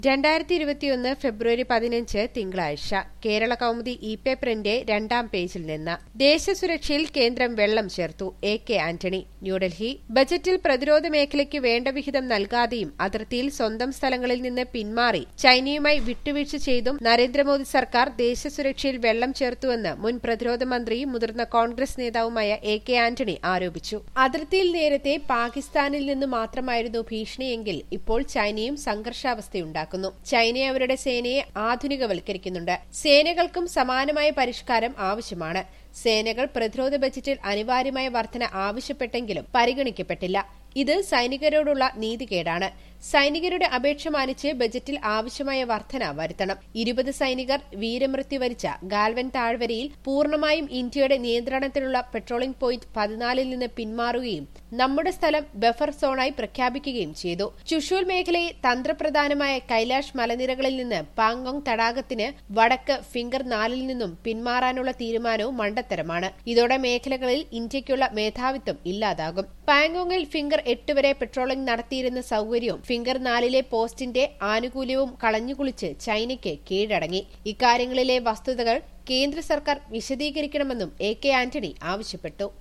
രണ്ടായിരത്തി ഇരുപത്തിയൊന്ന് ഫെബ്രുവരി പതിനഞ്ച് തിങ്കളാഴ്ച കേരള കൗമുദി ഇ പേപ്പറിന്റെ രണ്ടാം പേജിൽ നിന്ന് ദേശസുരക്ഷയിൽ കേന്ദ്രം വെള്ളം ചേർത്തു എ കെ ആന്റണി ന്യൂഡൽഹി ബജറ്റിൽ പ്രതിരോധ മേഖലയ്ക്ക് വേണ്ട വിഹിതം നൽകാതെയും അതിർത്തിയിൽ സ്വന്തം സ്ഥലങ്ങളിൽ നിന്ന് പിന്മാറി ചൈനയുമായി വിട്ടുവീഴ്ച ചെയ്തും നരേന്ദ്രമോദി സർക്കാർ ദേശസുരക്ഷയിൽ വെള്ളം ചേർത്തുവെന്ന് മുൻ പ്രതിരോധ മന്ത്രിയും മുതിർന്ന കോൺഗ്രസ് നേതാവുമായ എ കെ ആന്റണി ആരോപിച്ചു അതിർത്തിയിൽ നേരത്തെ പാകിസ്ഥാനിൽ നിന്ന് മാത്രമായിരുന്നു ഭീഷണിയെങ്കിൽ ഇപ്പോൾ ചൈനയും സംഘർഷാവസ്ഥയുണ്ടാക്കുന്നു ചൈന അവരുടെ സേനയെ ആധുനികവൽക്കരിക്കുന്നുണ്ട് സേനകൾക്കും സമാനമായ പരിഷ്കാരം ആവശ്യമാണ് സേനകൾ പ്രതിരോധ ബജറ്റിൽ അനിവാര്യമായ വർധന ആവശ്യപ്പെട്ടെങ്കിലും പരിഗണിക്കപ്പെട്ടില്ല ഇത് സൈനികരോടുള്ള നീതികേടാണ് സൈനികരുടെ അപേക്ഷ മാനിച്ച് ബജറ്റിൽ ആവശ്യമായ വർധന വരുത്തണം ഇരുപത് സൈനികർ വീരമൃത്യു വരിച്ച ഗാൽവൻ താഴ്വരയിൽ പൂർണ്ണമായും ഇന്ത്യയുടെ നിയന്ത്രണത്തിലുള്ള പെട്രോളിംഗ് പോയിന്റ് പതിനാലിൽ നിന്ന് പിന്മാറുകയും നമ്മുടെ സ്ഥലം ബഫർ സോണായി പ്രഖ്യാപിക്കുകയും ചെയ്തു ചുഷൂൽ മേഖലയെ തന്ത്രപ്രധാനമായ കൈലാഷ് മലനിരകളിൽ നിന്ന് പാങ്കോങ് തടാകത്തിന് വടക്ക് ഫിംഗർ നാലിൽ നിന്നും പിന്മാറാനുള്ള തീരുമാനവും മണ്ടത്തരമാണ് ഇതോടെ മേഖലകളിൽ ഇന്ത്യയ്ക്കുള്ള മേധാവിത്വം ഇല്ലാതാകും പാങ്കോങ്ങിൽ ഫിംഗർ എട്ട് വരെ പെട്രോളിംഗ് നടത്തിയിരുന്ന സൌകര്യവും ഫിംഗർ നാലിലെ പോസ്റ്റിന്റെ ആനുകൂല്യവും കളഞ്ഞുകുളിച്ച് ചൈനയ്ക്ക് കീഴടങ്ങി ഇക്കാര്യങ്ങളിലെ വസ്തുതകൾ കേന്ദ്ര സർക്കാർ വിശദീകരിക്കണമെന്നും എ കെ ആന്റണി ആവശ്യപ്പെട്ടു